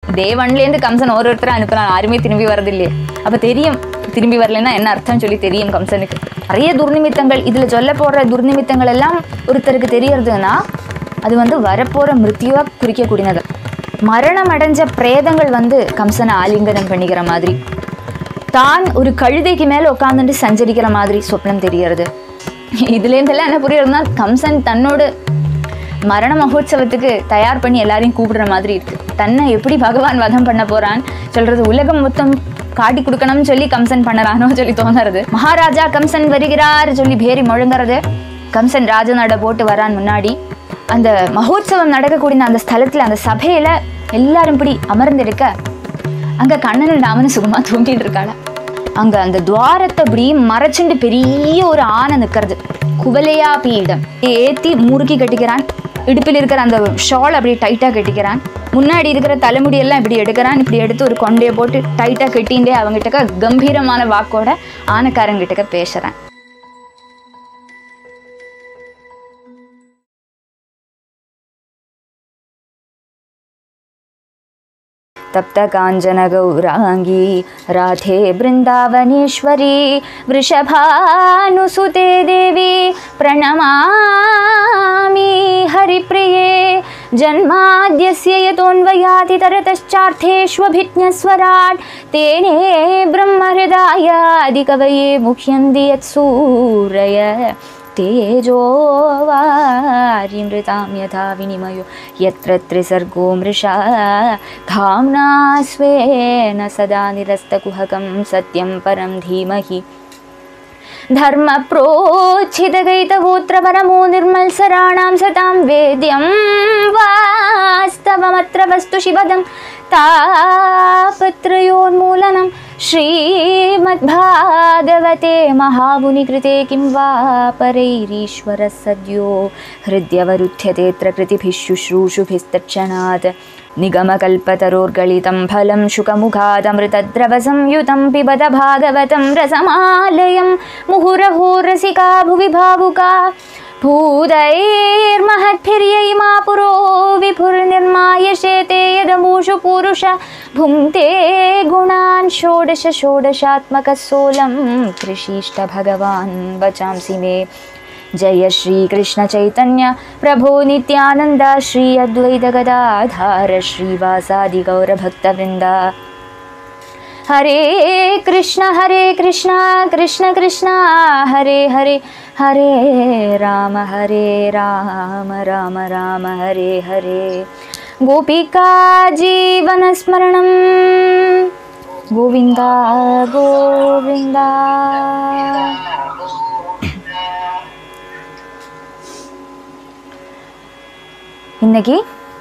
டே ஒன்லேருந்து கம்சன் ஒரு ஒருத்தரை அனுப்புறான் யாருமே திரும்பி வரதில்லையே அப்போ தெரியும் திரும்பி வரலைன்னா என்ன அர்த்தம்னு சொல்லி தெரியும் கம்சனுக்கு நிறைய துர்நிமித்தங்கள் இதில் சொல்ல போடுற துர்நிமித்தங்கள் எல்லாம் ஒருத்தருக்கு தெரியறதுன்னா அது வந்து வரப்போகிற மிருத்யுவை குறிக்கக்கூடியது மரணம் அடைஞ்ச பிரேதங்கள் வந்து கம்சனை ஆலிங்கனம் பண்ணிக்கிற மாதிரி தான் ஒரு கழுதைக்கு மேலே உட்காந்துட்டு சஞ்சரிக்கிற மாதிரி சொப்னம் தெரியறது இதுலேருந்தெல்லாம் என்ன புரியுறதுன்னா கம்சன் தன்னோட மரண மகோத்சவத்துக்கு தயார் பண்ணி எல்லாரையும் கூப்பிடுற மாதிரி இருக்கு தன்னை எப்படி பகவான் வதம் பண்ண போறான் சொல்றது உலகம் மொத்தம் காட்டி கொடுக்கணும்னு சொல்லி கம்சன் பண்ணறானோ சொல்லி தோணுறது மகாராஜா கம்சன் வருகிறார் சொல்லி பேரி முழங்குறது கம்சன் ராஜநட போட்டு வரான் முன்னாடி அந்த மகோத்சவம் நடக்கக்கூடிய அந்த ஸ்தலத்துல அந்த சபையில எல்லாரும் இப்படி அமர்ந்திருக்க அங்க கண்ணன் ராமன் சுகமா தூங்கிட்டு இருக்காளா அங்க அந்த துவாரத்தை இப்படி மறைச்சுண்டு பெரிய ஒரு ஆனை நிக்கிறது குவலையா பீடம் ஏத்தி முறுக்கி கட்டிக்கிறான் இடுப்பில் இருக்கிற அந்த ஷால் அப்படி டைட்டா கட்டிக்கிறான் முன்னாடி இருக்கிற தலைமுடியெல்லாம் இப்படி எடுக்கிறான் இப்படி எடுத்து ஒரு கொண்டையை போட்டு டைட்டா கட்டிண்டே அவங்ககிட்ட கம்பீரமான வாக்கோட ஆனைக்காரங்கிட்ட பேசுறான் तप्तकाञ्चनगौराङ्गी राधे बृन्दावनेश्वरी वृषभानुसुते देवी प्रणमामि हरिप्रिये जन्माद्यस्य यतोऽन्वयाति तरतश्चार्थेष्वभिज्ञस्वराट् तेने ब्रह्महृदायादिकवये मुह्यन्ति यत्सूरय तेजो वारिमृतां यथा विनिमयो यत्र त्रिसर्गो मृषा धाम्ना स्वेन सदा निरस्तकुहकं सत्यं परं धीमहि धर्मप्रोच्छितगैतगोत्र परमो निर्मल्सराणां सतां वेद्यं वास्तवमत्र वस्तु शिवदं तापत्रयोन्मूलनं श्रीमद्भागवते महामुनिकृते किं वा परैरीश्वरः सद्यो हृद्यवरुध्यतेऽत्र कृतिभिः शुश्रूषुभिस्तत्क्षणात् निगमकल्पतरोर्गलितं फलं शुकमुखादमृतद्रवसंयुतं पिबद भागवतं रसमालयं मुहुरहो रसिका भुवि भावुका भूतैर्महद्भिर्यैमा पुरो विभुर्निर्मायशेते यदमूषु पुरुष भुङ्क्ते गुणान् षोडश षोडशात्मकः सोलं कृषीष्ट भगवान् वचांसि मे जय श्रीकृष्णचैतन्य प्रभो नित्यानन्द श्री अद्वैतगदाधार श्रीवासादिगौरभक्तवृन्द हरे कृष्ण हरे कृष्ण कृष्ण कृष्ण हरे हरे हरे राम हरे राम राम राम हरे हरे गोपिका जीवनस्मरणं गोविन्द गोविन्द இன்னைக்கு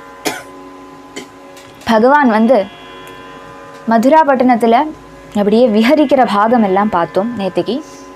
பகவான் வந்து மதுரா பட்டணத்தில் அப்படியே விஹரிக்கிற பாகம் எல்லாம் பார்த்தோம் நேற்றுக்கு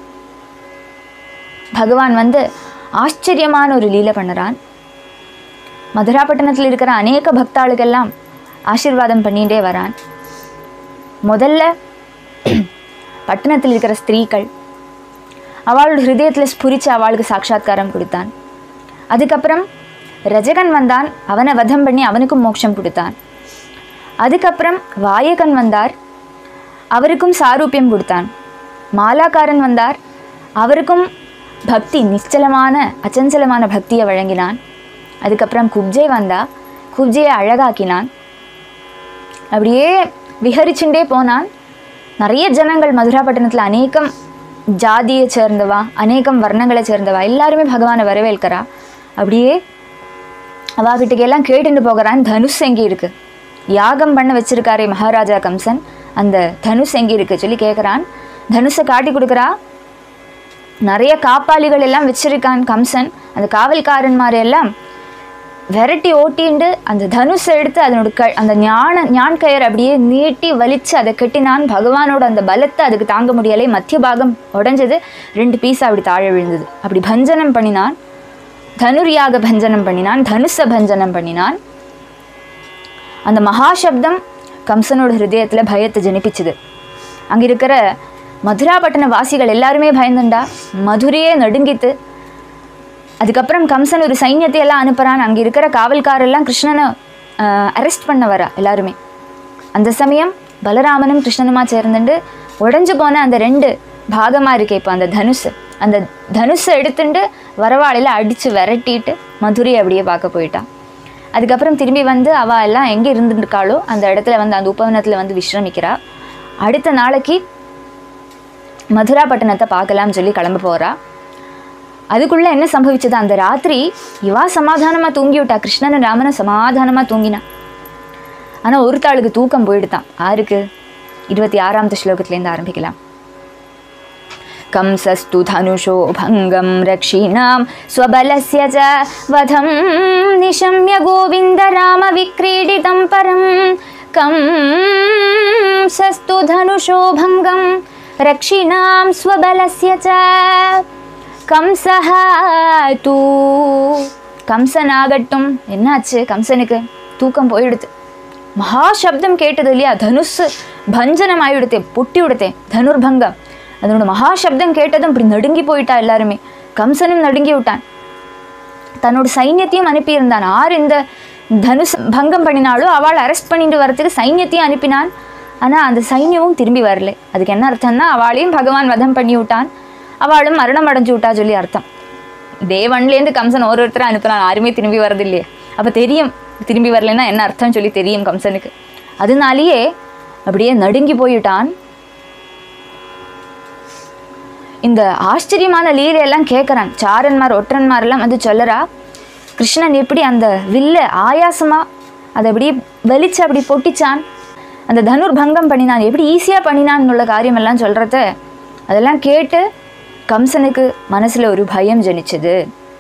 பகவான் வந்து ஆச்சரியமான ஒரு லீலை பண்ணுறான் மதுரா பட்டணத்தில் இருக்கிற அநேக பக்தாளுக்கெல்லாம் ஆசீர்வாதம் பண்ணிகிட்டே வரான் முதல்ல பட்டணத்தில் இருக்கிற ஸ்திரீகள் அவளோட ஹிருதயத்தில் ஸ்புரிச்சு அவளுக்கு சாட்சாத்காரம் கொடுத்தான் அதுக்கப்புறம் ரஜகன் வந்தான் அவனை வதம் பண்ணி அவனுக்கும் மோட்சம் கொடுத்தான் அதுக்கப்புறம் வாயகன் வந்தார் அவருக்கும் சாரூபியம் கொடுத்தான் மாலாக்காரன் வந்தார் அவருக்கும் பக்தி நிச்சலமான அச்சஞ்சலமான பக்தியை வழங்கினான் அதுக்கப்புறம் குப்ஜே வந்தா குப்ஜையை அழகாக்கினான் அப்படியே விஹரிச்சுண்டே போனான் நிறைய ஜனங்கள் மதுராப்பட்டினத்தில் அநேகம் ஜாதியை சேர்ந்தவா அநேகம் வர்ணங்களை சேர்ந்தவா எல்லாருமே பகவானை வரவேற்கிறா அப்படியே அவாகிட்டக்கு எல்லாம் கேட்டுட்டு போகிறான் தனுஷ் எங்கே இருக்கு யாகம் பண்ண வச்சிருக்காரே மகாராஜா கம்சன் அந்த தனுஷ் எங்கே இருக்கு சொல்லி கேட்குறான் தனுஷை காட்டி கொடுக்குறா நிறைய காப்பாளிகள் எல்லாம் வச்சிருக்கான் கம்சன் அந்த காவல்காரன்மார் எல்லாம் விரட்டி ஓட்டிண்டு அந்த தனுஷை எடுத்து அதனோட க அந்த ஞான ஞான் கயிறு அப்படியே நீட்டி வலிச்சு அதை கட்டினான் பகவானோட அந்த பலத்தை அதுக்கு தாங்க முடியலை மத்திய பாகம் உடைஞ்சது ரெண்டு பீஸா அப்படி தாழ விழுந்தது அப்படி பஞ்சனம் பண்ணினான் தனுர்யாக பஞ்சனம் பண்ணினான் தனுஷ பஞ்சனம் பண்ணினான் அந்த மகாசப்தம் கம்சனோட ஹிருதயத்தில் பயத்தை ஜனிப்பிச்சுது அங்கே இருக்கிற மதுராபட்டின வாசிகள் எல்லாருமே பயந்துண்டா மதுரையே நடுங்கித்து அதுக்கப்புறம் கம்சன் ஒரு சைன்யத்தை எல்லாம் அனுப்புகிறான் அங்கே இருக்கிற காவல்காரெல்லாம் கிருஷ்ணனை அரெஸ்ட் பண்ண வரா எல்லாருமே அந்த சமயம் பலராமனும் கிருஷ்ணனுமா சேர்ந்துட்டு உடைஞ்சு போன அந்த ரெண்டு பாகமாக இருக்கே இப்போ அந்த தனுசு அந்த தனுஷை எடுத்துட்டு வரவாளையில் அடித்து விரட்டிட்டு மதுரை அப்படியே பார்க்க போயிட்டான் அதுக்கப்புறம் திரும்பி வந்து அவள் எல்லாம் எங்கே இருந்துருக்காளோ அந்த இடத்துல வந்து அந்த உபவனத்தில் வந்து விஸ்ரமிக்கிறா அடுத்த நாளைக்கு மதுரா பட்டணத்தை பார்க்கலாம்னு சொல்லி கிளம்ப போகிறா அதுக்குள்ளே என்ன சம்பவிச்சது அந்த ராத்திரி இவா சமாதானமாக தூங்கி விட்டா கிருஷ்ணன் ராமனும் சமாதானமாக தூங்கினா ஆனால் ஒருத்தாளுக்கு தூக்கம் போயிடுதான் ஆருக்கு இருபத்தி ஆறாமத்து ஸ்லோகத்துலேருந்து ஆரம்பிக்கலாம் कंसस्तु धनुषो भङ्गं रक्षिणां स्वबलस्य च वधं निशम्य गोविन्द रामविक्रीडितं परं कंसस्तु धनुषो भङ्गं रक्षिणां स्वबलस्य च கம்சஹ தூ கம்சன் ஆகட்டும் என்னாச்சு கம்சனுக்கு தூக்கம் போயிடுது மகா சப்தம் கேட்டது இல்லையா தனுஷ் பஞ்சனம் ஆயிடுத்தே பொட்டி விடுத்தே தனுர்பங்கம் அதனோட மகா சப்தம் கேட்டதும் இப்படி நடுங்கி போயிட்டா எல்லாருமே கம்சனும் நடுங்கி விட்டான் தன்னோட சைன்யத்தையும் அனுப்பியிருந்தான் ஆர் இந்த தனுஷ் பங்கம் பண்ணினாலோ அவள் அரெஸ்ட் பண்ணிட்டு வரதுக்கு சைன்யத்தையும் அனுப்பினான் ஆனால் அந்த சைன்யமும் திரும்பி வரல அதுக்கு என்ன அர்த்தம்னா அவளையும் பகவான் வதம் பண்ணி விட்டான் அவளும் மரணம் அடைஞ்சு விட்டா சொல்லி அர்த்தம் தேவன்லேருந்து கம்சன் ஒரு ஒருத்தரை அனுப்புனான் யாருமே திரும்பி வரது இல்லையே அப்போ தெரியும் திரும்பி வரலைன்னா என்ன அர்த்தம்னு சொல்லி தெரியும் கம்சனுக்கு அதனாலேயே அப்படியே நடுங்கி போயிட்டான் இந்த ஆச்சரியமான லீலையெல்லாம் கேட்குறான் சாரன்மார் ஒற்றன்மாரெல்லாம் வந்து சொல்லறா கிருஷ்ணன் எப்படி அந்த வில்ல ஆயாசமாக அதை அப்படியே வெளிச்சு அப்படி பொட்டிச்சான் அந்த தனுர் பங்கம் பண்ணினான் எப்படி ஈஸியாக பண்ணினான் உள்ள காரியமெல்லாம் சொல்கிறத அதெல்லாம் கேட்டு கம்சனுக்கு மனசில் ஒரு பயம் ஜனிச்சது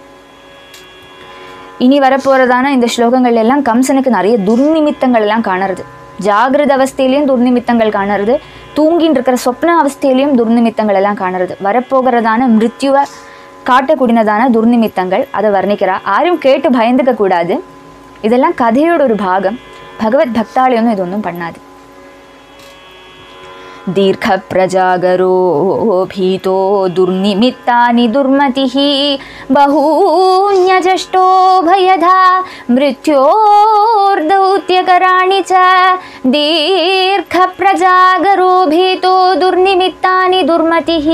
இனி வரப்போகிறதான இந்த ஸ்லோகங்கள் எல்லாம் கம்சனுக்கு நிறைய துர்நிமித்தங்கள் எல்லாம் காணறது ஜாகிரத அவஸ்தையிலையும் துர்நிமித்தங்கள் காணறது தூங்கின்னு இருக்கிற சொப்ன அவஸ்தையிலையும் துர்நிமித்தங்கள் எல்லாம் காணறது வரப்போகிறதான மிருத்யுவை காட்டக்கூடியதான துர்நிமித்தங்கள் அதை வர்ணிக்கிறா யாரும் கேட்டு பயந்துக்க கூடாது இதெல்லாம் கதையோட ஒரு பாகம் பகவத் பக்தாலயொன்னும் இது ஒன்றும் பண்ணாது दीर्घप्रजागरो भीतो दुर्निमित्तानि दुर्मतिः बहून्यजष्टो भयधा मृत्योर्दौत्यकराणि च दीर्घप्रजागरो भीतो दुर्निमित्तानि दुर्मतिः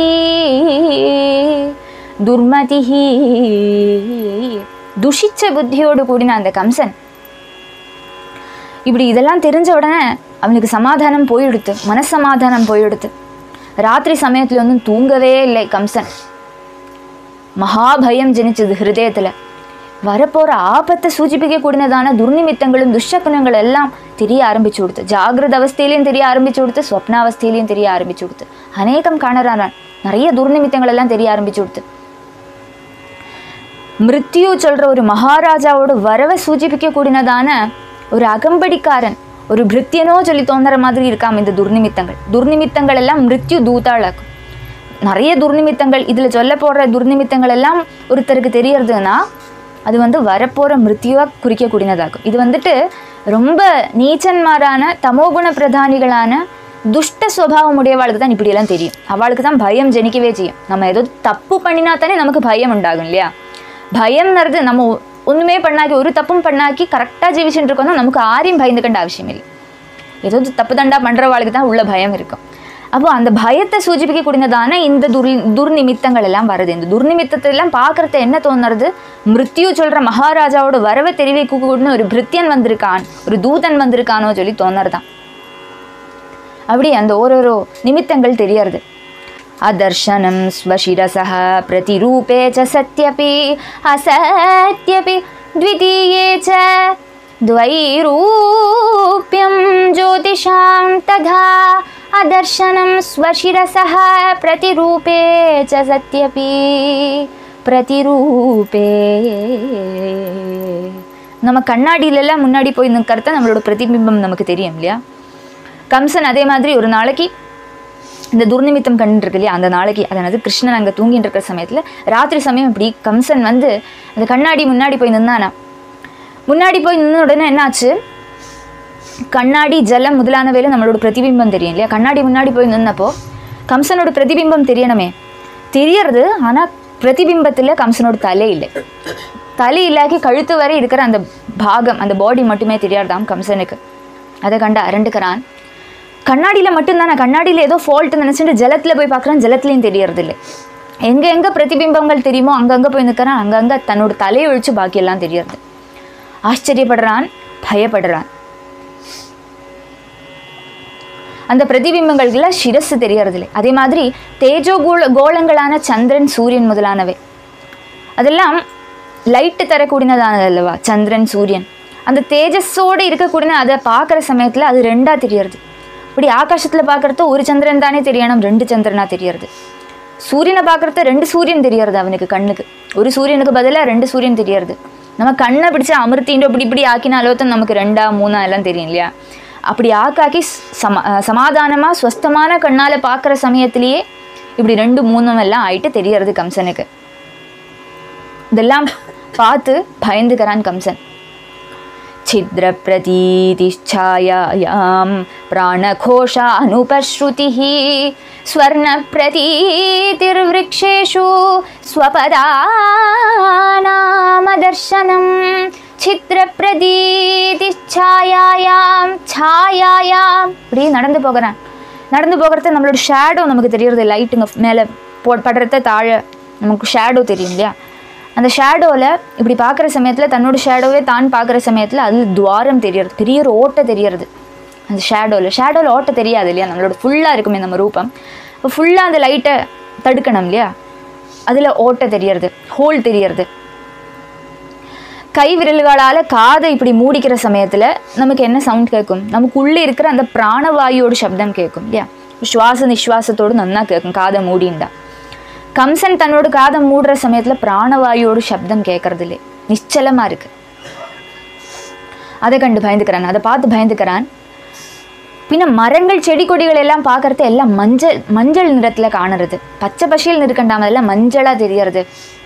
दुर्मतिः துஷிச்ச புத்தியோடு கூடின அந்த கம்சன் இப்படி இதெல்லாம் தெரிஞ்ச உடனே அவனுக்கு சமாதானம் போயிடுத்து மனசமாதானம் போயிடுத்து ராத்திரி சமயத்துல ஒன்றும் தூங்கவே இல்லை கம்சன் மகாபயம் ஜனிச்சது ஹிருதயத்தில் வரப்போகிற ஆபத்தை சூச்சிப்பிக்க கூடினதான துர்நிமித்தங்களும் துஷ்சகுனங்கள் எல்லாம் தெரிய ஆரம்பிச்சு கொடுத்து ஜாகிரத அவஸ்தையிலையும் தெரிய ஆரம்பிச்சு கொடுத்து ஸ்வப்னாவஸ்தையிலையும் தெரிய ஆரம்பிச்சு கொடுத்து அநேகம் காணறான் நிறைய துர்நிமித்தங்கள் எல்லாம் தெரிய ஆரம்பிச்சு கொடுத்து மிருத்யு சொல்ற ஒரு மகாராஜாவோட வரவை சூச்சிப்பிக்க கூடினதான ஒரு அகம்படிக்காரன் ஒரு பிருத்தியனோ சொல்லி தோன்ற மாதிரி இருக்காம் இந்த துர்நிமித்தங்கள் துர்நிமித்தங்கள் எல்லாம் மிருத்யு தூத்தாளாக்கும் நிறைய துர்நிமித்தங்கள் இதில் சொல்ல போடுற துர்நிமித்தங்கள் எல்லாம் ஒருத்தருக்கு தெரியறதுன்னா அது வந்து வரப்போகிற மிருத்யுவாக குறிக்கக்கூடியதாகும் இது வந்துட்டு ரொம்ப நீச்சன்மாரான தமோகுண பிரதானிகளான துஷ்ட சுவாவம் உடையவாளுக்கு தான் இப்படியெல்லாம் தெரியும் அவளுக்கு தான் பயம் ஜனிக்கவே செய்யும் நம்ம ஏதோ தப்பு பண்ணினா தானே நமக்கு பயம் உண்டாகும் இல்லையா பயம்ங்கிறது நம்ம ஒன்றுமே பண்ணாக்கி ஒரு தப்பும் பண்ணாக்கி கரெக்டாக ஜீவிச்சுட்டு இருக்கோம்னா நமக்கு ஆரையும் பயந்துக்கண்ட அவசியம் இல்லை ஏதோ தப்பு தண்டா பண்ணுறவாளுக்கு தான் உள்ள பயம் இருக்கும் அப்போ அந்த பயத்தை சூச்சிப்பிக்க கூடியதான இந்த துர் துர்நிமித்தங்கள் எல்லாம் வருது இந்த துர்நிமித்தத்தை எல்லாம் பார்க்கறது என்ன தோணுறது மிருத்யு சொல்கிற மகாராஜாவோட வரவை தெரிவிக்க கூடின ஒரு பிரித்தியன் வந்திருக்கான் ஒரு தூதன் வந்திருக்கானோ சொல்லி தோணுறதான் அப்படி அந்த ஓரோரோ நிமித்தங்கள் தெரியறது अदर्शनं स्वशिरसः प्रतिरूपे च सत्यपि असत्यपि द्वितीये च द्वैरूप्यं ज्योतिषां तथा अदर्शनं स्वशिरसः प्रतिरूपे च सत्यपि प्रतिरूपे நம்ம கண்ணாடியிலெல்லாம் முன்னாடி போய் நிற்கிறத நம்மளோட பிரதிபிம்பம் நமக்கு தெரியும் இல்லையா கம்சன் அதே மாதிரி ஒரு நாளைக்கு இந்த துர்நிமித்தம் கண்டுருக்கு இல்லையா அந்த நாளைக்கு அதாவது கிருஷ்ணன் அங்கே தூங்கிட்டு இருக்கிற சமயத்தில் ராத்திரி சமயம் இப்படி கம்சன் வந்து அந்த கண்ணாடி முன்னாடி போய் நின்னானா முன்னாடி போய் நின்ன உடனே என்னாச்சு கண்ணாடி ஜலம் முதலானவையில் நம்மளோட பிரதிபிம்பம் தெரியும் இல்லையா கண்ணாடி முன்னாடி போய் நின்னப்போ கம்சனோட பிரதிபிம்பம் தெரியணுமே தெரியறது ஆனால் பிரதிபிம்பத்தில் கம்சனோட தலை இல்லை தலை இல்லாக்கி கழுத்து வரை இருக்கிற அந்த பாகம் அந்த பாடி மட்டுமே தெரியாதாம் கம்சனுக்கு அதை கண்டு அரண்டுக்கிறான் கண்ணாடியில் மட்டும்தானே கண்ணாடியில் ஏதோ ஃபால்ட் நினச்சிட்டு ஜலத்தில் போய் பார்க்குறான் ஜலத்துலேயும் தெரியறது இல்லை எங்கே எங்கே பிரதிபிம்பங்கள் தெரியுமோ அங்கங்கே போய் நிற்கிறான் அங்கங்கே தன்னோட தலையை ஒழிச்சு பாக்கியெல்லாம் தெரியறது ஆச்சரியப்படுறான் பயப்படுறான் அந்த பிரதிபிம்பங்களுக்குலாம் சிரஸ்ஸு தெரியறதில்லை அதே மாதிரி தேஜோ கோல கோலங்களான சந்திரன் சூரியன் முதலானவை அதெல்லாம் லைட்டு தரக்கூடியதானது அல்லவா சந்திரன் சூரியன் அந்த தேஜஸோடு இருக்கக்கூடிய அதை பார்க்குற சமயத்தில் அது ரெண்டாக தெரியறது இப்படி ஆகாசத்தில் பார்க்குறது ஒரு சந்திரன் தானே தெரியணும் ரெண்டு சந்திரனாக தெரியறது சூரியனை பார்க்குறது ரெண்டு சூரியன் தெரியறது அவனுக்கு கண்ணுக்கு ஒரு சூரியனுக்கு பதிலாக ரெண்டு சூரியன் தெரியறது நம்ம கண்ணை பிடிச்சி அமிர்த்தின்றோ இப்படி இப்படி ஆக்கினாலோ தான் நமக்கு ரெண்டா மூணா எல்லாம் தெரியும் இல்லையா அப்படி ஆக்காக்கி சம சமாதானமாக ஸ்வஸ்தமான கண்ணால் பார்க்குற சமயத்திலேயே இப்படி ரெண்டு மூணும் எல்லாம் ஆயிட்டு தெரியறது கம்சனுக்கு இதெல்லாம் பார்த்து பயந்துக்கிறான் கம்சன் छिद्रप्रतीतिश्छायायां प्राणघोषानुपश्रुतिः स्वर्णप्रतीतिर्वृक्षेषु स्वपदानामदर्शनं சித்திரப்பிரதீதிச்சாயாயாம் சாயாயாம் இப்படி நடந்து போகிறான் நடந்து போகிறது நம்மளோட ஷேடோ நமக்கு தெரியறது லைட்டுங்க மேலே போ படுறத தாழ நமக்கு ஷேடோ தெரியும் இல்லையா அந்த ஷேடோவில் இப்படி பார்க்குற சமயத்தில் தன்னோட ஷேடோவே தான் பார்க்குற சமயத்தில் அதில் துவாரம் தெரியறது பெரிய ஒரு ஓட்டை தெரியறது அந்த ஷேடோவில் ஷேடோவில் ஓட்டை தெரியாது இல்லையா நம்மளோட ஃபுல்லாக இருக்குமே நம்ம ரூபம் இப்போ ஃபுல்லாக அந்த லைட்டை தடுக்கணும் இல்லையா அதில் ஓட்டை தெரியறது ஹோல் தெரியறது கை விரல்களால் காதை இப்படி மூடிக்கிற சமயத்தில் நமக்கு என்ன சவுண்ட் கேட்கும் நமக்குள்ளே இருக்கிற அந்த பிராணவாயுவோட சப்தம் கேட்கும் இல்லையா சுவாச நிஸ்வாசத்தோடு நன்னா கேட்கும் காதை மூடிண்டா கம்சன் தன்னோட காதை மூடுற சமயத்தில் பிராணவாயுவோட சப்தம் கேட்கறது இல்லை நிச்சலமாக இருக்கு அதை கண்டு பயந்துக்கிறான் அதை பார்த்து பயந்துக்கிறான் பின்ன மரங்கள் செடி கொடிகள் எல்லாம் பார்க்கறது எல்லாம் மஞ்சள் மஞ்சள் நிறத்தில் காணுறது பச்சை பசியில் இருக்கண்டாம எல்லாம் மஞ்சளாக தெரியறது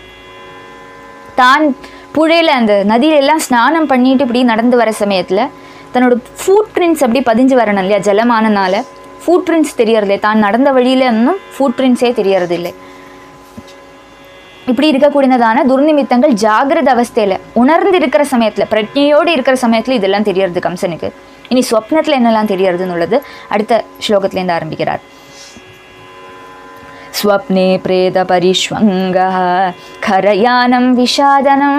தான் புழையில் அந்த நதியில எல்லாம் ஸ்நானம் பண்ணிட்டு இப்படி நடந்து வர சமயத்தில் தன்னோட ஃபுட் பிரிண்ட்ஸ் அப்படி பதிஞ்சு வரணும் இல்லையா ஜலமானனால ஃபுட் பிரிண்ட்ஸ் தெரியறது தான் நடந்த வழியில இன்னும் ஃபுட் பிரிண்ட்ஸே தெரியறது இல்லை இப்படி இருக்கக்கூடியதான துர்நிமித்தங்கள் ஜாகிரத அவஸ்தையில் உணர்ந்து இருக்கிற சமயத்தில் பிரஜையோடு இருக்கிற சமயத்தில் இதெல்லாம் தெரியறது கம்சனுக்கு இனி ஸ்வப்னத்தில் என்னெல்லாம் தெரியறதுன்னு உள்ளது அடுத்த ஸ்லோகத்திலேருந்து ஆரம்பிக்கிறார் स्वप्ने प्रेतपरिष्वङ्गः खरयानं विषादनं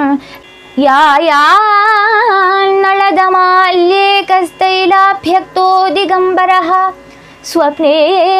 यायान्नळदमाल्ये कस्तैलाभ्यक्तो दिगम्बरः स्वप्ने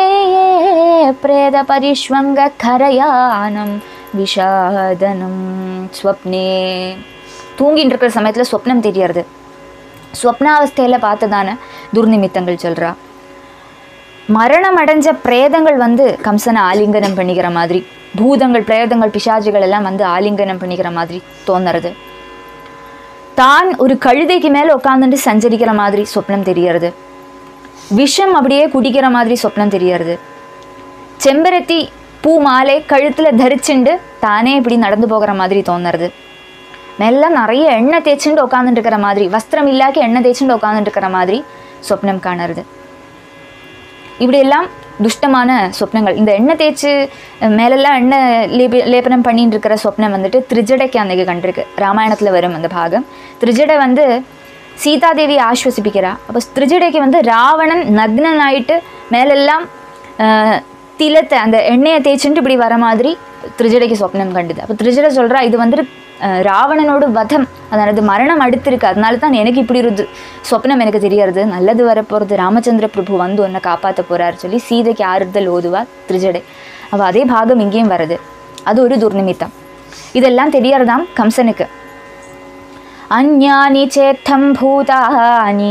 प्रेतपरिष्वङ्गखरयानं விஷாதனம் ஸ்வப்னே தூங்கிட்டு இருக்கிற சமயத்தில் ஸ்வப்னம் தெரியறது ஸ்வப்னாவஸ்தையில் பார்த்ததான துர்நிமித்தங்கள் சொல்கிறா மரணம் அடைஞ்ச பிரேதங்கள் வந்து கம்சனை ஆலிங்கனம் பண்ணிக்கிற மாதிரி பூதங்கள் பிரேதங்கள் பிசாஜிகள் எல்லாம் வந்து ஆலிங்கனம் பண்ணிக்கிற மாதிரி தோணுறது தான் ஒரு கழுதைக்கு மேலே உட்காந்துட்டு சஞ்சரிக்கிற மாதிரி சொப்னம் தெரியறது விஷம் அப்படியே குடிக்கிற மாதிரி சொப்னம் தெரியறது செம்பருத்தி பூ மாலை கழுத்தில் தரிச்சுண்டு தானே இப்படி நடந்து போகிற மாதிரி தோணுறது மெல்ல நிறைய எண்ணெய் தேய்ச்சுண்டு உட்காந்துட்டு இருக்கிற மாதிரி வஸ்திரம் இல்லாக்கி எண்ணெய் தேய்ச்சுண்டு உட்காந்துட்டு இருக்கிற மாதிரி சொப்னம் காணறது இப்படியெல்லாம் துஷ்டமான சொப்னங்கள் இந்த எண்ணெய் தேய்ச்சி மேலெல்லாம் எண்ணெய் லேபி லேபனம் பண்ணிட்டு இருக்கிற சொப்னம் வந்துட்டு திருஜடைக்கு அன்னைக்கு கண்டிருக்கு ராமாயணத்தில் வரும் அந்த பாகம் திருஜடை வந்து சீதாதேவி ஆஸ்வசிப்பிக்கிறா அப்போ திருஜடைக்கு வந்து ராவணன் நக்னன் ஆயிட்டு மேலெல்லாம் ஆஹ், திலத்தை அந்த எண்ணெயை தேய்ச்சிட்டு இப்படி வர மாதிரி திருஜடைக்கு சொப்னம் கண்டுது அப்போ திருஜடை சொல்கிறா இது வந்துட்டு ஆஹ், ராவணனோட வதம் அதாவது மரணம் அடுத்திருக்கு அதனால தான் எனக்கு இப்படி ஒரு து- சொப்னம் எனக்கு தெரியறது நல்லது வரப்போகிறது ராமச்சந்திர பிரபு வந்து உன்னை காப்பாற்ற போறாரு சொல்லி சீதைக்கு ஆறுதல் ஓதுவா திருஜடை அவள் அதே பாகம் இங்கேயும் வருது அது ஒரு துர்நிமித்தம் இதெல்லாம் தெரியறதாம் கம்சனுக்கு अन्यानि चेत्थं भूतानि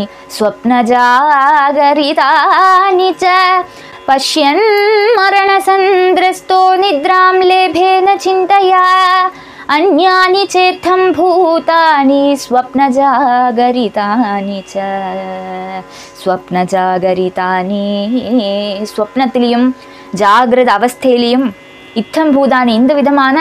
स्वप्नजागरितानि च पश्यन् मरणसन्द्रस्तो निद्रां लेभेन चिन्तया अन्यानि चेत्थं भूतानि स्वप्नजागरितानि च स्वप्नजागरितानि स्वप्னத்திலையும் ஜாகிரத அவஸ்தையிலையும் இத்தம் பூதானி இந்த விதமான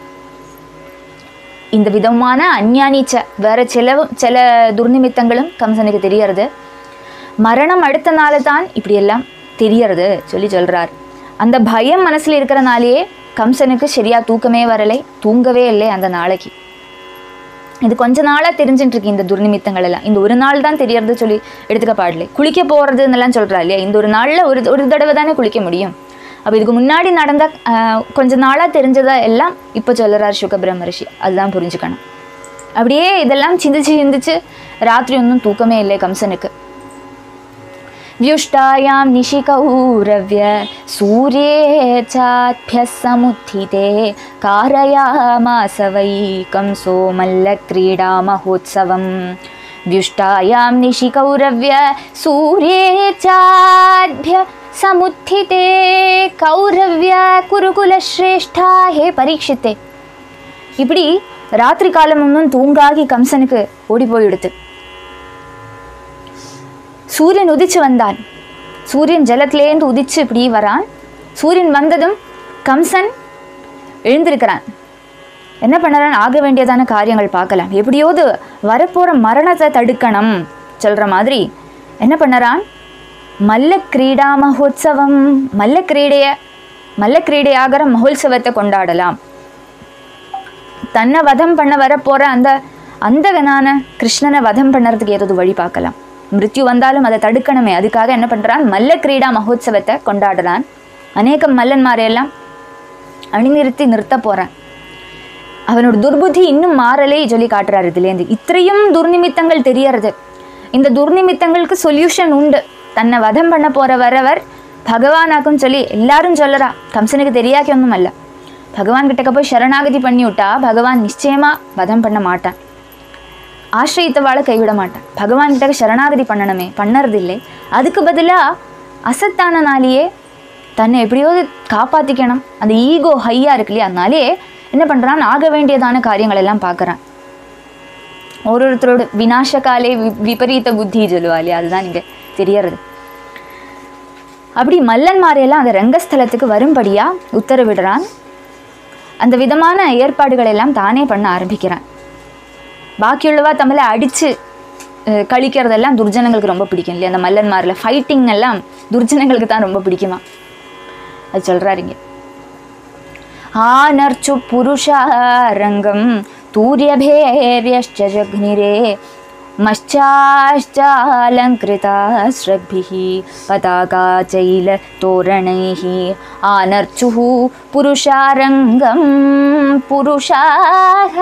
இந்த விதமான அஞ்ஞானிச்ச வேற சில சில துர்நிமித்தங்களும் கம்சனுக்கு தெரியறது மரணம் அடுத்த நாள் தான் இப்படியெல்லாம் தெரியறது சொல்லி சொல்றார் அந்த பயம் மனசுல இருக்கிறனாலேயே கம்சனுக்கு சரியா தூக்கமே வரலை தூங்கவே இல்லை அந்த நாளைக்கு இது கொஞ்ச நாளாக தெரிஞ்சுட்டு இருக்கு இந்த துர்நிமித்தங்கள் எல்லாம் இந்த ஒரு நாள் தான் தெரியறது சொல்லி எடுத்துக்க பாடல குளிக்க போகிறதுன்னெல்லாம் சொல்கிறா இல்லையா இந்த ஒரு நாளில் ஒரு ஒரு தடவை தானே குளிக்க முடியும் அப்போ இதுக்கு முன்னாடி நடந்த ஆஹ், கொஞ்ச நாளாக தெரிஞ்சதா எல்லாம் இப்போ சொல்லுறார் சுகபிரம ரிஷி அதுதான் புரிஞ்சுக்கணும் அப்படியே இதெல்லாம் சிந்திச்சு சிந்திச்சு ராத்திரி ஒன்றும் தூக்கமே இல்லை கம்சனுக்கு व्युष्टायां निशिकौरव्य सूर्ये चाभ्यः समुत्थिते कारयामास वै कंसो मल्लक्रीडामहोत्सवम् व्युष्टायां निशिकौरव्य सूर्ये चाभ्य समुत्थिते கௌரவ்ய குருகுலஸ்ரேஷ்டா ஹே பரீட்சித்தே இப்படி ராத்திரி காலம் ஒன்றும் தூங்காகி கம்சனுக்கு ஓடி போயிடுது சூரியன் உதிச்சு வந்தான் சூரியன் ஜலத்திலேருந்து உதிச்சு இப்படி வரான் சூரியன் வந்ததும் கம்சன் எழுந்திருக்கிறான் என்ன பண்ணுறான் ஆக வேண்டியதான காரியங்கள் பார்க்கலாம் எப்படியாவது வரப்போகிற மரணத்தை தடுக்கணும் சொல்கிற மாதிரி என்ன பண்ணுறான் மல்ல கிரீடா மகோத்சவம் மல்ல கிரீடைய மல்ல கிரீடையாகிற மகோத்சவத்தை கொண்டாடலாம் தன்னை வதம் பண்ண வரப்போகிற அந்த அந்தகனான கிருஷ்ணனை வதம் பண்ணுறதுக்கு ஏதாவது வழி பார்க்கலாம் மிருத்யு வந்தாலும் அதை தடுக்கணுமே அதுக்காக என்ன பண்ணுறான் மல்ல கிரீடா மகோத்சவத்தை கொண்டாடுறான் அநேக மல்லன்மாரையெல்லாம் அணிநிறுத்தி நிறுத்த போகிறான் அவனோட துர்புத்தி இன்னும் மாறலே சொல்லி காட்டுறாரு இதுலேருந்து இത്രയും துர்நிமித்தங்கள் தெரியறது இந்த துர்நிமித்தங்களுக்கு சொல்யூஷன் உண்டு தன்னை வதம் பண்ண போற வரவர் பகவானாக்கும் சொல்லி எல்லாரும் சொல்லறா கம்சனுக்கு தெரியாக்கி ஒன்றும் அல்ல பகவான் கிட்டக்க போய் சரணாகதி பண்ணி விட்டா பகவான் நிச்சயமா வதம் பண்ண மாட்டான் ஆசிரியத்தவாளை கைவிட மாட்டான் பகவான் கிட்ட சரணாகதி பண்ணணுமே பண்ணறது இல்லை அதுக்கு பதிலாக அசத்தானனாலேயே தன்னை எப்படியாவது காப்பாற்றிக்கணும் அந்த ஈகோ ஹையாக இருக்கு இல்லையா அதனாலே என்ன பண்ணுறான் ஆக வேண்டியதான காரியங்கள் எல்லாம் பார்க்குறான் ஒரு ஒருத்தரோட விநாசகாலே வி விபரீத புத்தி சொல்லுவா இல்லையா அதுதான் இங்கே தெரியறது அப்படி மல்லன்மாரையெல்லாம் அந்த ரங்கஸ்தலத்துக்கு வரும்படியாக உத்தரவிடுறான் அந்த விதமான ஏற்பாடுகள் எல்லாம் தானே பண்ண ஆரம்பிக்கிறான் பாக்கியுள்ளவா தமிழை அடித்து கழிக்கிறதெல்லாம் துர்ஜனங்களுக்கு ரொம்ப பிடிக்கும் இல்லையா அந்த மல்லன்மாரில் ஃபைட்டிங் எல்லாம் துர்ஜனங்களுக்கு தான் ரொம்ப பிடிக்குமா அது சொல்கிறாரு இங்கே ஆனர்ச்சு புருஷாரங்கம் தூரியபேரியश्च ஜக்னிரே मश्चाश्चालङ्कृतास्रग्भिः पताकाचैलतोरणैः आनर्चुः पुरुषारङ्गं पुरुषाः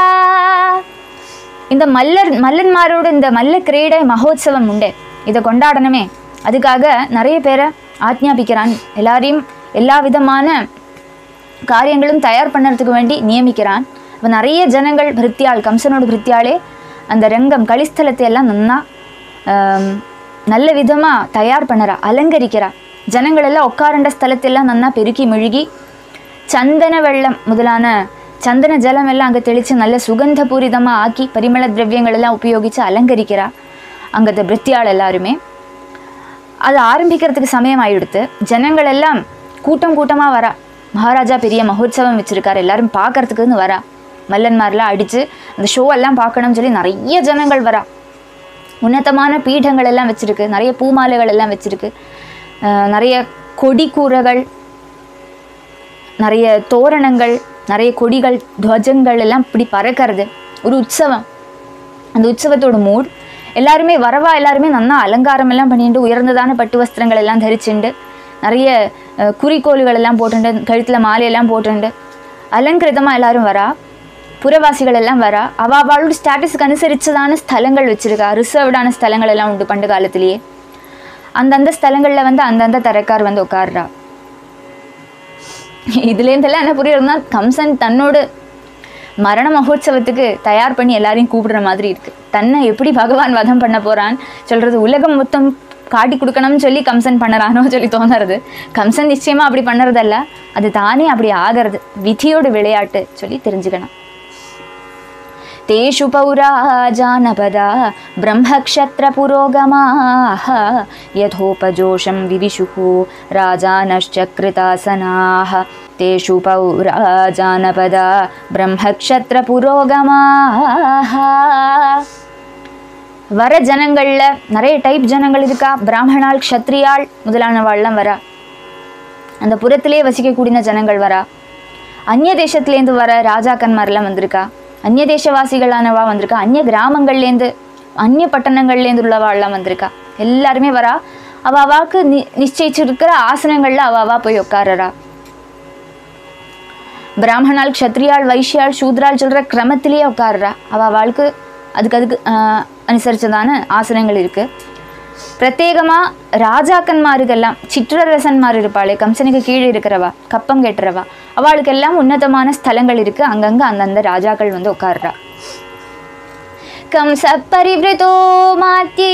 இந்த மல்லர் மல்லன்மாரோட இந்த மல்ல கிரீடை மகோத்சவம் உண்டு இதை கொண்டாடணுமே அதுக்காக நிறைய பேரை ஆக்ஞாபிக்கிறான் எல்லாரையும் எல்லா விதமான காரியங்களும் தயார் பண்ணுறதுக்கு வேண்டி நியமிக்கிறான் அப்போ நிறைய ஜனங்கள் பிருத்தியாள் கம்சனோட பிருத்தியாளே அந்த ரங்கம் களிஸ்தலத்தை எல்லாம் நன்னா ஆம், நல்ல விதமாக தயார் பண்ணுறா அலங்கரிக்கிறா ஜனங்கள் எல்லாம் உட்காரண்ட ஸ்தலத்தெல்லாம் நன்னா பெருக்கி மெழுகி சந்தன வெள்ளம் முதலான சந்தன ஜலம் எல்லாம் அங்கே தெளித்து நல்ல சுகந்த பூரிதமாக ஆக்கி பரிமள திரவியங்கள் எல்லாம் உபயோகித்து அலங்கரிக்கிறா அங்கே பிருத்தியாள் எல்லாருமே அது ஆரம்பிக்கிறதுக்கு சமயம் ஆயிடுத்து ஜனங்கள் எல்லாம் கூட்டம் கூட்டமாக வரா மகாராஜா பெரிய மகோத்சவம் வச்சுருக்காரு எல்லாரும் பார்க்கறதுக்குன்னு வரா மல்லன்மார்லாம் அடித்து அந்த ஷோ எல்லாம் பார்க்கணும்னு சொல்லி நிறைய ஜனங்கள் வரா உன்னதமான பீடங்கள் எல்லாம் வச்சுருக்கு நிறைய பூமாலைகள் எல்லாம் வச்சுருக்கு அஹ் நிறைய கொடி கூரைகள் நிறைய தோரணங்கள் நிறைய கொடிகள் துவஜங்கள் எல்லாம் இப்படி பறக்கிறது ஒரு உற்சவம் அந்த உற்சவத்தோட மூட் எல்லாருமே வரவா எல்லாருமே நன்னா அலங்காரம் எல்லாம் பண்ணிட்டு உயர்ந்ததான பட்டு வஸ்திரங்கள் எல்லாம் தரிச்சுண்டு நிறைய அஹ், குறிக்கோள்கள் எல்லாம் போட்டுண்டு கழுத்தில் மாலையெல்லாம் போட்டுண்டு அலங்கிருதமாக எல்லாரும் வரா புறவாசிகள் எல்லாம் வரா அவ அவளோட ஸ்டேட்டஸுக்கு அனுசரிச்சதான ஸ்தலங்கள் வச்சிருக்கா ரிசர்வ்டான ஸ்தலங்கள் எல்லாம் உண்டு பண்டு காலத்திலேயே அந்தந்த ஸ்தலங்களில் வந்து அந்தந்த தரக்கார் வந்து உட்கார்றா இதுலேருந்தெல்லாம் என்ன புரியுறதுன்னா கம்சன் தன்னோட மரண மகோத்சவத்துக்கு தயார் பண்ணி எல்லாரையும் கூப்பிடுற மாதிரி இருக்கு தன்னை எப்படி பகவான் வதம் பண்ண போறான் சொல்றது உலகம் மொத்தம் காட்டி கொடுக்கணும்னு சொல்லி கம்சன் பண்ணறானோ சொல்லி தோணுறது கம்சன் நிச்சயமா அப்படி பண்ணுறதல்ல அது தானே அப்படி ஆகிறது விதியோட விளையாட்டு சொல்லி தெரிஞ்சுக்கணும் तेषु पौरा जानपदा ब्रह्मक्षत्रपुरोगमाः यथोपजोषं विविशुः राजानश्च कृतासनाः तेषु पौरा जानपदा ब्रह्मक्षत्रपुरोगमाः வர ஜனங்களில் நிறைய டைப் ஜனங்கள் இருக்கா பிராமணாள் க்ஷத்ரியாள் முதலானவாள்லாம் வரா அந்த புறத்திலே வசிக்கக்கூடிய ஜனங்கள் வரா அந்நிய தேசத்துலேருந்து வர ராஜாக்கன்மாரெல்லாம் வந்திருக்கா அந்நிய தேசவாசிகளானவா வந்திருக்கா அந்நிய கிராமங்கள்லேருந்து அந்நிய பட்டணங்கள்லேருந்து உள்ளவாள்லாம் வந்திருக்கா எல்லாருமே வரா அவ அவாக்கு நி நிச்சயிச்சிருக்கிற ஆசனங்கள்ல அவ அவா போய் உட்காரறா பிராமணால் க்ஷத்ரியாள் வைஷ்யாள் சூத்ராள் சொல்கிற கிரமத்திலேயே உட்காருறா அவள் அவளுக்கு அதுக்கு அதுக்கு ஆஹ், அனுசரிச்சதான ஆசனங்கள் இருக்குது பிரத்யேகமாக ராஜாக்கன்மாருக்கெல்லாம் சிற்றரசன்மார் இருப்பாளே கம்சனுக்கு கீழே இருக்கிறவா கப்பம் கெட்டுறவா அவளுக்கெல்லாம் உன்னதமான ஸ்தலங்கள் இருக்குது அங்கங்கே அந்தந்த ராஜாக்கள் வந்து உட்காருறா कंस परिवृतो मात्यै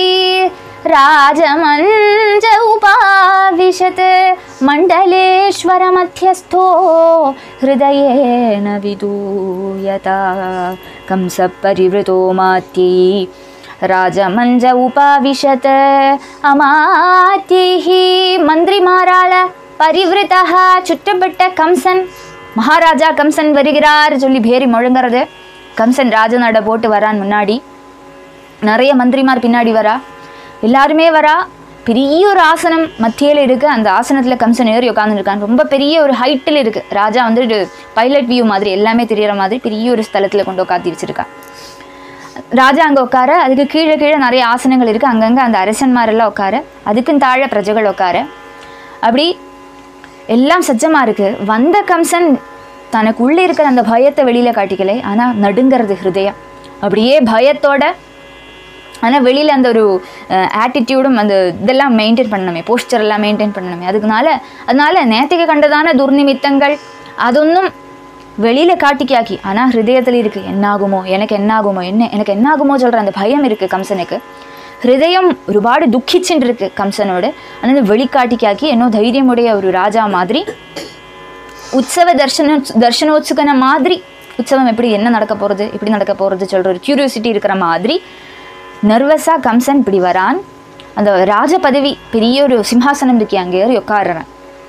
राजमञ्ज उपाविशत् मण्डलेश्वरमध्यस्थो हृदयेन विदूयता कंस परिवृतो मात्यै రాజమంజ ఉపావిశత్ అమాత్యైః மந்திரிமாரால பரிவிருத்த சுற்றப்பட்ட கம்சன் மகாராஜா கம்சன் வருகிறார் சொல்லி பேரி முழங்குறது கம்சன் ராஜநட போட்டு வரான் முன்னாடி நிறைய மந்திரிமார் பின்னாடி வரா எல்லாருமே வரா பெரிய ஒரு ஆசனம் மத்தியில் இருக்கு அந்த ஆசனத்தில் கம்சன் ஏறி உட்காந்துருக்கான் ரொம்ப பெரிய ஒரு ஹைட்டில் இருக்கு ராஜா வந்து பைலட் வியூ மாதிரி எல்லாமே தெரியற மாதிரி பெரிய ஒரு ஸ்தலத்தில் கொண்டு உட்காந்து வச்சிருக்கான் ராஜா அங்கே உட்கார அதுக்கு கீழே கீழே நிறைய ஆசனங்கள் இருக்குது அங்கங்கே அந்த அரசன்மாரெல்லாம் உட்கார அதுக்கும் தாழ பிரஜைகள் உட்கார அப்படி எல்லாம் சஜ்ஜமாக இருக்குது வந்த கம்சன் தனக்கு உள்ளே இருக்கிற அந்த பயத்தை வெளியில் காட்டிக்கலை ஆனால் நடுங்கிறது ஹிருதயம் அப்படியே பயத்தோட ஆனால் வெளியில் அந்த ஒரு ஆட்டிடியூடும் அந்த இதெல்லாம் மெயின்டைன் பண்ணணுமே போஸ்டர் எல்லாம் மெயின்டைன் பண்ணணுமே அதுக்குனால அதனால நேத்திக்கு கண்டதான துர்நிமித்தங்கள் அதொன்னும் வெளியில் காட்டிக்காக்கி ஆனால் ஹிருதயத்தில் இருக்குது என்னாகுமோ எனக்கு என்னாகுமோ என்ன எனக்கு என்னாகுமோ சொல்கிற அந்த பயம் இருக்குது கம்சனுக்கு ஹிருதயம் ஒருபாடு துக்கிச்சுன்னு இருக்கு கம்சனோடு ஆனால் வெளிக்காட்டிக்காக்கி இன்னும் தைரியமுடைய ஒரு ராஜா மாதிரி உற்சவ தர்ஷன தர்ஷனோத்சுகன மாதிரி உற்சவம் எப்படி என்ன நடக்க போகிறது எப்படி நடக்க போகிறது சொல்கிற ஒரு க்யூரியோசிட்டி இருக்கிற மாதிரி நர்வஸாக கம்சன் இப்படி வரான் அந்த ராஜ பதவி பெரிய ஒரு சிம்ஹாசனம் இருக்கி அங்கே ஏறி உட்காருறேன்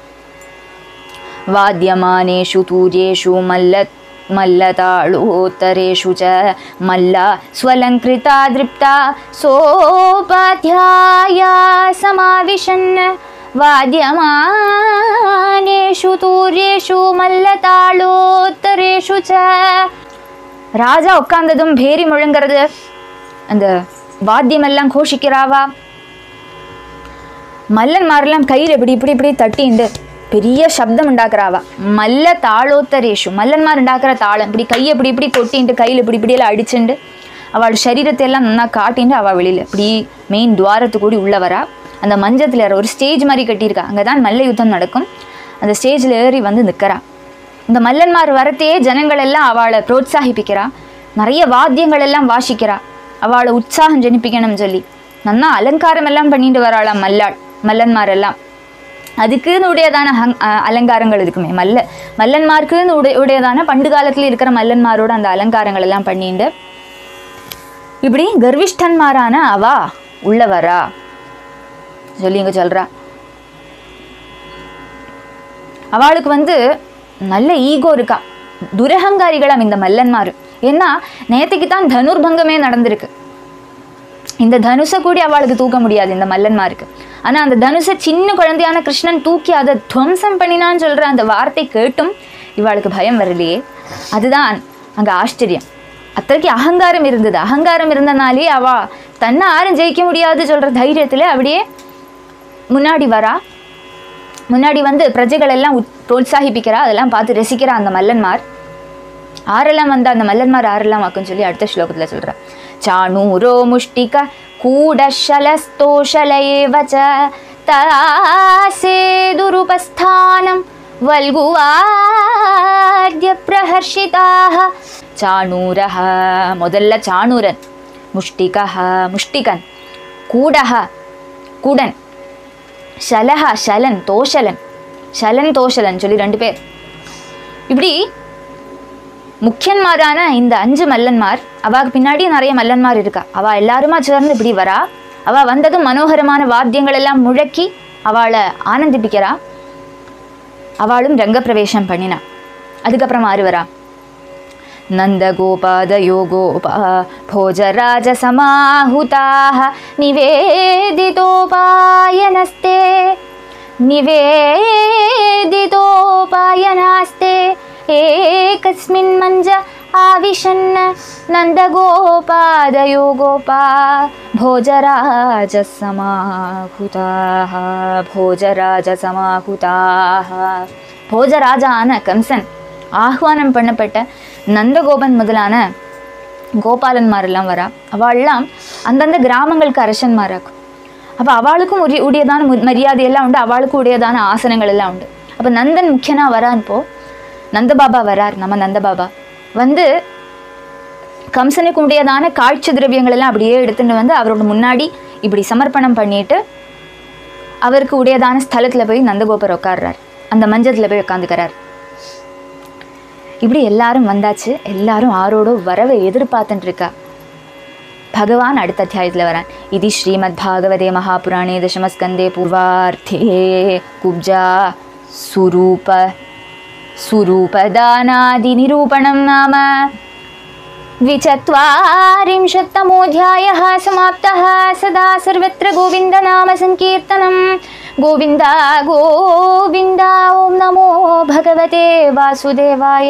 वाद्यमानेषु तूर्येषु मल्ल मल्लताळोत्तरेषु च मल्ला स्वलङ्कृता दृप्ता सोपाध्याया समाविशन् वाद्यमानेषु तूर्येषु मल्लताळोत्तरेषु च ராஜா உட்கார்ந்ததும் பேரி முழங்கிறது அந்த வாத்தியமெல்லாம் கோஷிக்கிறாவா மல்லன்மாரெல்லாம் கையில் இப்படி இப்படி இப்படி தட்டிண்டு பெரிய சப்தம் உண்டாக்குறாவா மல்ல தாளோத்தரேஷு மல்லன்மார் உண்டாக்குற தாளம் இப்படி கையை இப்படி இப்படி கொட்டிண்டு கையில் இப்படி இப்படியெல்லாம் அடிச்சுண்டு அவள் சரீரத்தை எல்லாம் நல்லா காட்டிண்டு அவள் வெளியில் இப்படி மெயின் துவாரத்து கூடி உள்ள வரா அந்த மஞ்சத்தில் ஒரு ஸ்டேஜ் மாதிரி கட்டியிருக்கா அங்கே தான் மல்ல யுத்தம் நடக்கும் அந்த ஸ்டேஜில் ஏறி வந்து நிற்கிறா இந்த மல்லன்மார் வரத்தையே ஜனங்கள் எல்லாம் அவளை புரோத்சாகிப்பிக்கிறா நிறைய வாத்தியங்கள் எல்லாம் வாசிக்கிறா அவளை உற்சாகம் ஜனிப்பிக்கணும்னு சொல்லி நன்னா அலங்காரம் எல்லாம் பண்ணிட்டு வராளாம் மல்லாள் மல்லன்மார் எல்லாம் அதுக்குன்னு உடையதான ஹங் அஹ் அலங்காரங்கள் இருக்குமே மல்ல மல்லன்மார்க்குன்னு உடைய உடையதான பண்டு காலத்தில் இருக்கிற மல்லன்மாரோட அந்த அலங்காரங்கள் எல்லாம் பண்ணிட்டு இப்படி கர்விஷ்டன்மாரான அவா உள்ள வரா சொல்லி இங்க சொல்றா அவளுக்கு வந்து நல்ல ஈகோ இருக்கா துரகங்காரிகளாம் இந்த மல்லன்மார் ஏன்னா நேற்றுக்கு தான் தனுர்பங்கமே நடந்திருக்கு இந்த தனுஷை கூடி அவளுக்கு தூக்க முடியாது இந்த மல்லன்மாருக்கு ஆனால் அந்த தனுஷை சின்ன குழந்தையான கிருஷ்ணன் தூக்கி அதை துவம்சம் பண்ணினான்னு சொல்கிற அந்த வார்த்தை கேட்டும் இவளுக்கு பயம் வரலையே அதுதான் அங்கே ஆச்சரியம் அத்தனைக்கு அகங்காரம் இருந்தது அகங்காரம் இருந்தனாலே அவ தன்னை யாரும் ஜெயிக்க முடியாது சொல்கிற தைரியத்தில் அப்படியே முன்னாடி வரா முன்னாடி வந்து பிரஜைகள் எல்லாம் உத்- புரோத்சாகிப்பிக்கிறா அதெல்லாம் பார்த்து ரசிக்கிறா அந்த மல்லன்மார் ஆரெல்லாம் வந்த அந்த மல்லன்மார் ஆரெல்லாம் வாக்குன்னு சொல்லி அடுத்த ஸ்லோகத்தில் சொல்கிறா சாணூரோ முஷ்டிக கூடஷலஸ்தோஷலயேவ ச தாசேதுருபஸ்தானம் வல்குவாத்ய பிரஹர்ஷிதாக சாணூரः முதல்ல சாணூரன் முஷ்டிகः முஷ்டிகன் கூடः கூடன் ஷலஹ ஷலன் தோஷலன் ஷலன் தோஷலன் சொல்லி ரெண்டு பேர் இப்படி முக்கியன்மாரான இந்த அஞ்சு மல்லன்மார் அவாக்கு பின்னாடி நிறைய மல்லன்மார் இருக்கா அவ எல்லாருமா சேர்ந்து இப்படி வரா அவ வந்ததும் மனோகரமான வாத்தியங்கள் எல்லாம் முழக்கி அவளை ஆனந்திப்பிக்கிறா அவளும் ரங்கப்பிரவேசம் பண்ணினா அதுக்கப்புறம் ஆறு வரா नन्दगोपादयो गोपा भोजराजसमाहुताः निवेदितोपायनस्ते निवेदितोपायनास्ते एकस्मिन् मञ्ज आविशन्न नन्दगोपादयो गोपा भोजराजसमाहुताः भोजराजसमाहुताः भोजராஜான கம்சன் ஆஹ்வானம் பண்ணப்பட்ட நந்தகோபன் முதலான கோபாலன்மாரெல்லாம் வரா அவள்லாம் அந்தந்த கிராமங்களுக்கு அரசன்மாராக்கும் அப்போ அவளுக்கும் உரிய உடையதான மு- மரியாதையெல்லாம் உண்டு அவளுக்கும் உடையதான ஆசனங்கள் எல்லாம் உண்டு அப்போ நந்தன் முக்கியனா வரான் இப்போ நந்தபாபா வரார் நம்ம நந்தபாபா வந்து கம்சனுக்கு உடையதான காட்சி திரவியங்கள் எல்லாம் அப்படியே எடுத்துட்டு வந்து அவரோட முன்னாடி இப்படி சமர்ப்பணம் பண்ணிட்டு அவருக்கு உடையதான ஸ்தலத்தில் போய் நந்தகோபர் உட்கார்றார் அந்த மஞ்சத்தில் போய் உட்காந்துக்கிறார் இப்படி எல்லாரும் வந்தாச்சு எல்லாரும் ஆரோட வரவை எதிர்பார்த்துட்டு இருக்கா பகவான் அடுத்த அத்தியாயத்தில் வரான் இது ஸ்ரீமத் பாகவதே மகாபுராணே தசமஸ்கந்தே பூர்வார்த்தே குப்ஜா சுரூப सुरूपदानादिनिरूपणं नाम द्विचत्वारिंशत्तमोऽध्यायः समाप्तः सदा सर्वत्र गोविन्दनामसङ्कीर्तनं गोविन्द गोविन्द ॐ नमो भगवते वासुदेवाय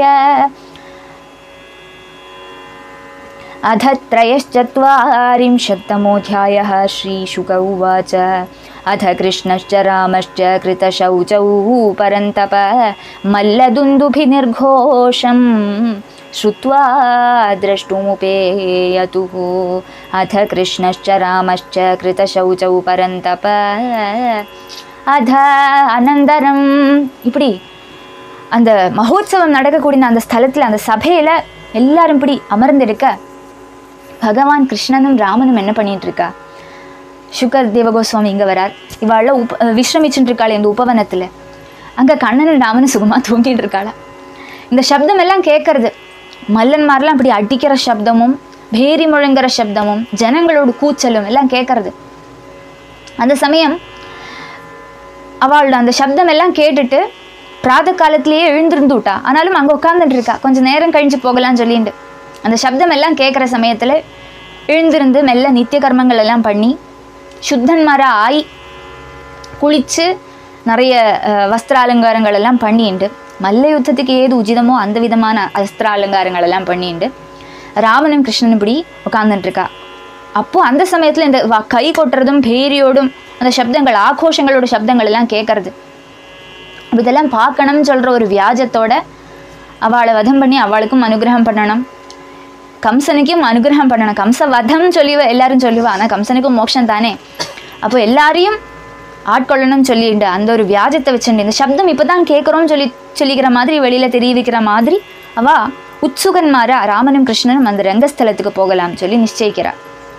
अध त्रयश्चत्वारिंशत्तमोऽध्यायः श्रीशुक उवाच अथ कृष्णश्च रामश्च कृतशौचौ परन्तप मल्लदुन्दुभिनिर्घोषं श्रुत्वा द्रष्टुमुपेयतुः अथ कृष्णश्च रामश्च कृतशौचौ परन्तप अध अनन्तरम् இப்படி அந்த மகோத்சவம் நடக்கக்கூடிய அந்த ஸ்தலத்தில் அந்த சபையில் எல்லாரும் இப்படி அமர்ந்திருக்க பகவான் கிருஷ்ணனும் ராமனும் என்ன பண்ணிட்டு இருக்கா சுகர் தேவகோஸ்வாமி இங்கே வரார் இவாள உப் விஸ்ரமிச்சுட்டு இருக்காள் இந்த உபவனத்தில் அங்கே கண்ணனும் ராமனும் சுகமாக தூங்கிட்டு இருக்காளா இந்த சப்தம் எல்லாம் கேட்கறது மல்லன்மாரெலாம் அப்படி அடிக்கிற சப்தமும் பேரி முழங்குற சப்தமும் ஜனங்களோட கூச்சலும் எல்லாம் கேட்கறது அந்த சமயம் அவளோட அந்த சப்தம் எல்லாம் கேட்டுட்டு பிராத காலத்திலேயே எழுந்திருந்து விட்டா ஆனாலும் அங்கே உட்காந்துட்டு இருக்கா கொஞ்சம் நேரம் கழிஞ்சு போகலாம்னு சொல்லிட்டு அந்த சப்தம் எல்லாம் கேட்குற சமயத்தில் எழுந்திருந்து மெல்ல நித்திய கர்மங்கள் எல்லாம் பண்ணி சுத்தன்மாரா ஆய் குளித்து நிறைய அஹ், வஸ்திர அலங்காரங்கள் எல்லாம் பண்ணிண்டு மல்ல யுத்தத்துக்கு ஏது உச்சிதமோ அந்த விதமான வஸ்திர அலங்காரங்கள் எல்லாம் பண்ணிண்டு ராமனும் கிருஷ்ணனும் இப்படி உட்கார்ந்துட்டு இருக்கா அப்போ அந்த சமயத்தில் இந்த வ- கை கொட்டுறதும் பேரியோடும் அந்த சப்தங்கள் ஆக்ரோஷங்களோட சப்தங்கள் எல்லாம் கேட்கறது அப்ப இதெல்லாம் பார்க்கணும்னு சொல்கிற ஒரு வியாஜத்தோட அவளை வதம் பண்ணி அவளுக்கும் அனுகிரகம் பண்ணணும் கம்சனுக்கும் அனுகிரகம் பண்ணணும் கம்ச வதம் சொல்லிவ எல்லாரும் சொல்லுவா ஆனால் கம்சனுக்கும் மோட்சம் தானே அப்போ எல்லாரையும் ஆட்கொள்ளணும்னு சொல்லிட்டு அந்த ஒரு வியாஜத்தை வச்சுட்டு இந்த சப்தம் இப்போ தான் கேட்குறோம்னு சொல்லி சொல்லிக்கிற மாதிரி வெளியில் தெரிவிக்கிற மாதிரி அவ உத்சுகன்மாரா ராமனும் கிருஷ்ணனும் அந்த ரங்கஸ்தலத்துக்கு போகலாம்னு சொல்லி நிச்சயிக்கிறா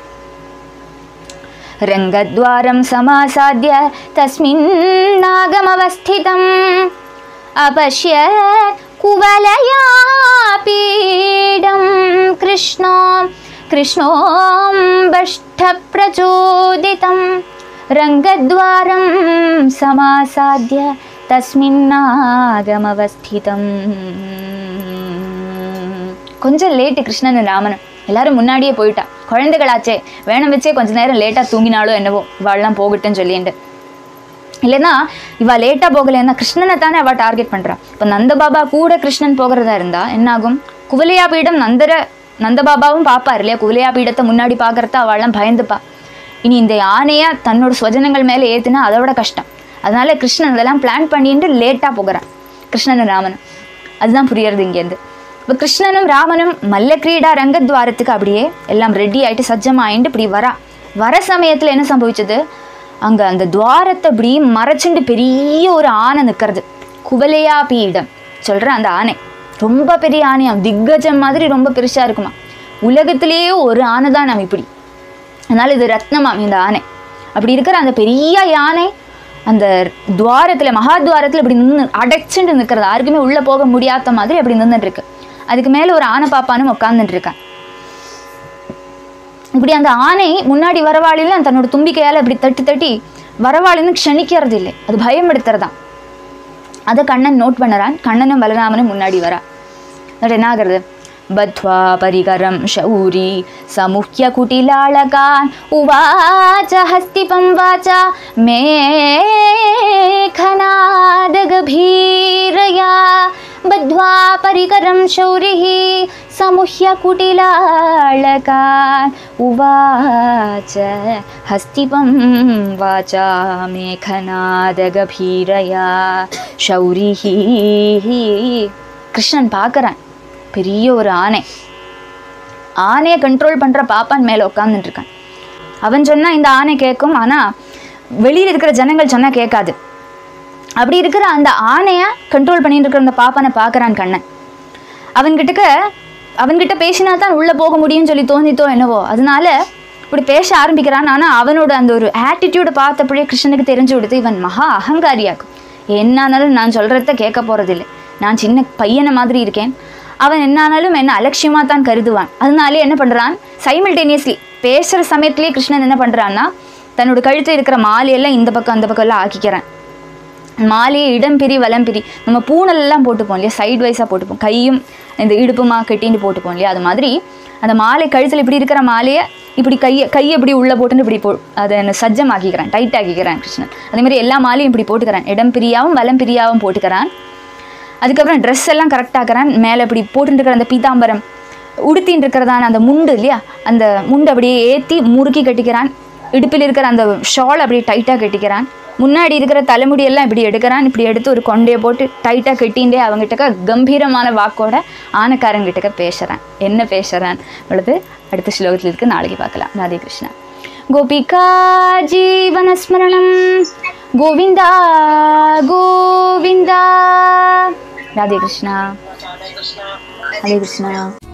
रङ्गद्वारं समासाद्य तस्मिन्नागमवस्थितम् अपश्य कुवलया पीडं कृष्णो कृष्णोऽम्बष्ठप्रचोदितं रङ्गद्वारं समासाद्य तस्मिन्नागमवस्थितम् கொஞ்சம் லேட்டு கிருஷ்ணன் ராமனும் எல்லாரும் முன்னாடியே போயிட்டா குழந்தைகளாச்சே வேணும் வச்சே கொஞ்ச நேரம் லேட்டாக தூங்கினாலோ என்னவோ இவாள்லாம் போகட்டும்னு சொல்லிட்டு இல்லைன்னா இவ லேட்டாக போகலைன்னா கிருஷ்ணனை தானே அவள் டார்கெட் பண்ணுறா இப்போ நந்தபாபா கூட கிருஷ்ணன் போகிறதா இருந்தா என்னாகும் குவலையா பீடம் நந்தர நந்தபாபாவும் பார்ப்பார் இல்லையா குவலையா பீடத்தை முன்னாடி பார்க்கறத அவள்லாம் பயந்துப்பா இனி இந்த யானையை தன்னோட ஸ்வஜனங்கள் மேலே ஏற்றுனா அதை விட கஷ்டம் அதனால கிருஷ்ணன் இதெல்லாம் பிளான் பண்ணிட்டு லேட்டாக போகிறான் கிருஷ்ணனும் ராமனும் அதுதான் புரியறது இங்கேருந்து இப்போ கிருஷ்ணனும் ராமனும் மல்ல கிரீடா ரங்கத்வாரத்துக்கு அப்படியே எல்லாம் ரெடி ஆயிட்டு சஜ்ஜமாயிட்டு இப்படி வரா வர சமயத்தில் என்ன சம்பவிச்சது அங்கே அந்த துவாரத்தை இப்படி மறைச்சுண்டு பெரிய ஒரு ஆனை நிற்கிறது குவலையா பீடம் சொல்கிற அந்த ஆனை ரொம்ப பெரிய ஆனையாம் திக்கஜம் மாதிரி ரொம்ப பெருசாக இருக்குமா உலகத்திலேயே ஒரு ஆனை தான் நம்ம இப்படி அதனால் இது ரத்னமாம் இந்த ஆனை அப்படி இருக்கிற அந்த பெரிய யானை அந்த துவாரத்தில் மகாத்வாரத்தில் இப்படி நின்று அடைச்சுட்டு நிற்கிறது யாருக்குமே உள்ளே போக முடியாத மாதிரி அப்படி நின்றுட்டு இருக்கு அதுக்கு மேலே ஒரு ஆனை பாப்பானும் உட்காந்துட்டு இருக்கான் இப்படி அந்த ஆனை முன்னாடி வரவாளில தன்னோட தும்பிக்கையால் இப்படி தட்டி தட்டி வரவாளின்னு க்ஷணிக்கிறது இல்லை அது பயப்படுத்துறதான் அதை கண்ணன் நோட் பண்ணறான் கண்ணனும் பலராமனும் முன்னாடி வரா அது என்ன ஆகுறது பத்வா பரிகரம் ஷௌரி சமுஹ்ய குட்டிலாளகான் உவாச்ச ஹஸ்திபம் வாச்சா மேகநாதகபீரயா बद्ध्वा परिकरं शौरिः समुह्य कुटिलाळकान् उवाच हस्तिपं वाचा मेघनादगभीरया शौरिः கிருஷ்ணன் பார்க்குறான் பெரிய ஒரு ஆணை ஆணையை கண்ட்ரோல் பண்ணுற பாப்பான் மேலே உட்காந்துட்டு இருக்கான் அவன் சொன்னால் இந்த ஆணை கேட்கும் ஆனால் வெளியில் இருக்கிற ஜனங்கள் சொன்னால் கேட்காது அப்படி இருக்கிற அந்த ஆணையை கண்ட்ரோல் பண்ணிட்டு இருக்கிற அந்த பாப்பானை பார்க்குறான் கண்ணன் அவன்கிட்டக்க அவன்கிட்ட பேசினா தான் உள்ளே போக முடியும்னு சொல்லி தோணித்தோ என்னவோ அதனால இப்படி பேச ஆரம்பிக்கிறான் ஆனால் அவனோட அந்த ஒரு ஆட்டிடியூடை பார்த்தப்படியே கிருஷ்ணனுக்கு தெரிஞ்சு விடுத்து இவன் மகா அகங்காரியாக்கும் என்னானாலும் நான் சொல்கிறத கேட்க போகிறதில்லை நான் சின்ன பையனை மாதிரி இருக்கேன் அவன் என்னானாலும் என்ன அலட்சியமாக தான் கருதுவான் அதனாலே என்ன பண்ணுறான் சைமில்டேனியஸ்லி பேசுகிற சமயத்திலேயே கிருஷ்ணன் என்ன பண்ணுறான்னா தன்னோட கழுத்தில் இருக்கிற மாலையெல்லாம் இந்த பக்கம் அந்த பக்கம் எல்லாம் ஆக்கிக்கிறான் மாலையை இடம் பிரி வலம் பிரி நம்ம பூணல் எல்லாம் போட்டுப்போம் இல்லையா சைடு வைஸாக போட்டுப்போம் கையும் இந்த இடுப்புமா கட்டின்னு போட்டுப்போம் இல்லையா அது மாதிரி அந்த மாலை கழுத்தில் இப்படி இருக்கிற மாலையை இப்படி கையை கையை இப்படி உள்ளே போட்டுன்னு இப்படி போ அதை என்ன சஜ்ஜமாக்கிக்கிறான் டைட் ஆக்கிக்கிறான் கிருஷ்ணன் அதே மாதிரி எல்லா மாலையும் இப்படி போட்டுக்கிறான் இடம் பிரியாவும் வலம் பிரியாவும் போட்டுக்கிறான் அதுக்கப்புறம் ட்ரெஸ் எல்லாம் கரெக்டாகிறான் மேலே இப்படி போட்டுட்டு இருக்கிற அந்த பீதாம்பரம் உடுத்தின்னு இருக்கிறதான அந்த முண்டு இல்லையா அந்த முண்டு அப்படியே ஏற்றி முறுக்கி கட்டிக்கிறான் இடுப்பில் இருக்கிற அந்த ஷால் அப்படியே டைட்டாக கட்டிக்கிறான் முன்னாடி இருக்கிற தலைமுடியெல்லாம் இப்படி எடுக்கிறான் இப்படி எடுத்து ஒரு கொண்டையை போட்டு டைட்டாக கட்டிண்டே அவங்ககிட்டக்க கம்பீரமான வாக்கோட ஆனக்காரங்கிட்டக்க பேசுகிறான் என்ன பேசுகிறான் பொழுது அடுத்த ஸ்லோகத்தில் இருக்கு நாளைக்கு பார்க்கலாம் ராதே கிருஷ்ணா கோபிகா ஜீவனஸ்மரணம் கோவிந்தா கோவிந்தா ராதே கிருஷ்ணா ஹரே கிருஷ்ணா